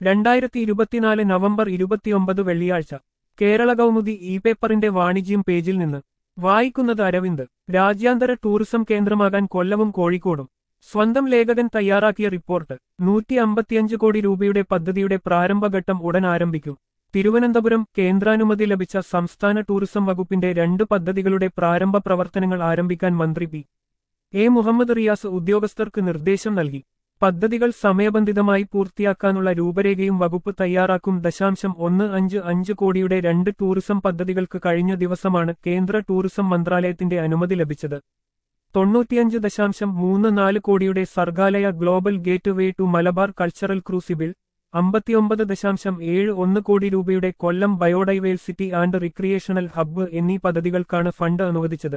രണ്ടായിരത്തി ഇരുപത്തിനാല് നവംബർ ഇരുപത്തിയൊമ്പത് വെള്ളിയാഴ്ച കേരള കൗമുദി ഇ പേപ്പറിന്റെ വാണിജ്യം പേജിൽ നിന്ന് വായിക്കുന്നത് അരവിന്ദ് രാജ്യാന്തര ടൂറിസം കേന്ദ്രമാകാൻ കൊല്ലവും കോഴിക്കോടും സ്വന്തം ലേഖകൻ തയ്യാറാക്കിയ റിപ്പോർട്ട് നൂറ്റി അമ്പത്തിയഞ്ച് കോടി രൂപയുടെ പദ്ധതിയുടെ പ്രാരംഭഘട്ടം ഉടൻ ആരംഭിക്കും തിരുവനന്തപുരം കേന്ദ്രാനുമതി ലഭിച്ച സംസ്ഥാന ടൂറിസം വകുപ്പിന്റെ രണ്ട് പദ്ധതികളുടെ പ്രാരംഭ പ്രവർത്തനങ്ങൾ ആരംഭിക്കാൻ മന്ത്രി പി എ മുഹമ്മദ് റിയാസ് ഉദ്യോഗസ്ഥർക്ക് നിർദ്ദേശം നൽകി പദ്ധതികൾ സമയബന്ധിതമായി പൂർത്തിയാക്കാനുള്ള രൂപരേഖയും വകുപ്പ് തയ്യാറാക്കും ദശാംശം ഒന്ന് അഞ്ച് അഞ്ച് കോടിയുടെ രണ്ട് ടൂറിസം പദ്ധതികൾക്ക് കഴിഞ്ഞ ദിവസമാണ് കേന്ദ്ര ടൂറിസം മന്ത്രാലയത്തിന്റെ അനുമതി ലഭിച്ചത് തൊണ്ണൂറ്റിയഞ്ച് ദശാംശം മൂന്ന് നാല് കോടിയുടെ Sargaalaya global gateway to Malabar cultural crucible അമ്പത്തിയൊമ്പത് ദശാംശം ഏഴ് ഒന്ന് കോടി രൂപയുടെ Kollam biodiversity and recreational hub എന്നീ പദ്ധതികൾക്കാണ് ഫണ്ട് അനുവദിച്ചത്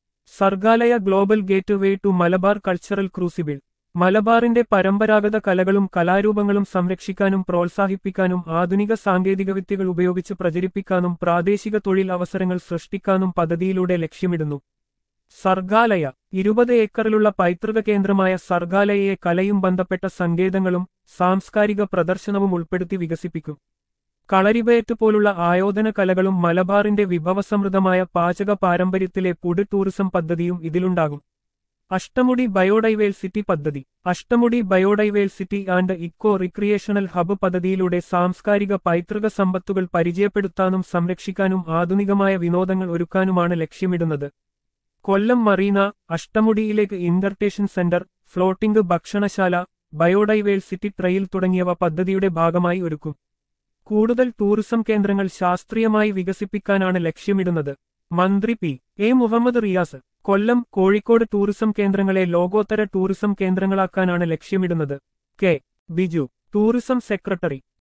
Sargaalaya global gateway to Malabar cultural crucible മലബാറിന്റെ പരമ്പരാഗത കലകളും കലാരൂപങ്ങളും സംരക്ഷിക്കാനും പ്രോത്സാഹിപ്പിക്കാനും ആധുനിക സാങ്കേതികവിദ്യകൾ ഉപയോഗിച്ച് പ്രചരിപ്പിക്കാനും പ്രാദേശിക തൊഴിൽ അവസരങ്ങൾ സൃഷ്ടിക്കാനും പദ്ധതിയിലൂടെ ലക്ഷ്യമിടുന്നു സർഗാലയ ഇരുപത് ഏക്കറിലുള്ള പൈതൃക കേന്ദ്രമായ സർഗാലയയെ കലയും ബന്ധപ്പെട്ട സങ്കേതങ്ങളും സാംസ്കാരിക പ്രദർശനവും ഉൾപ്പെടുത്തി വികസിപ്പിക്കും കളരിബയറ്റ് പോലുള്ള ആയോധന കലകളും മലബാറിന്റെ വിഭവസമൃദ്ധമായ പാചക പാരമ്പര്യത്തിലെ പുഡ് ടൂറിസം പദ്ധതിയും ഇതിലുണ്ടാകും അഷ്ടമുടി ബയോഡൈവേഴ്സിറ്റി പദ്ധതി Ashtamudi biodiversity and eco recreational hub പദ്ധതിയിലൂടെ സാംസ്കാരിക പൈതൃക സമ്പത്തുകൾ പരിചയപ്പെടുത്താനും സംരക്ഷിക്കാനും ആധുനികമായ വിനോദങ്ങൾ ഒരുക്കാനുമാണ് ലക്ഷ്യമിടുന്നത് കൊല്ലം മറീന അഷ്ടമുടിയിലേക്ക് ഇന്റർടേഷൻ സെന്റർ ഫ്ലോട്ടിംഗ് ഭക്ഷണശാല ബയോഡൈവേഴ്സിറ്റി ട്രെയിൽ തുടങ്ങിയവ പദ്ധതിയുടെ ഭാഗമായി ഒരുക്കും കൂടുതൽ ടൂറിസം കേന്ദ്രങ്ങൾ ശാസ്ത്രീയമായി വികസിപ്പിക്കാനാണ് ലക്ഷ്യമിടുന്നത് മന്ത്രി P A Muhammad Riyas Kollam Kozhikode tourism കേന്ദ്രങ്ങളെ ലോകോത്തര ടൂറിസം കേന്ദ്രങ്ങളാക്കാനാണ് ലക്ഷ്യമിടുന്നത് കെ ബിജു ടൂറിസം സെക്രട്ടറി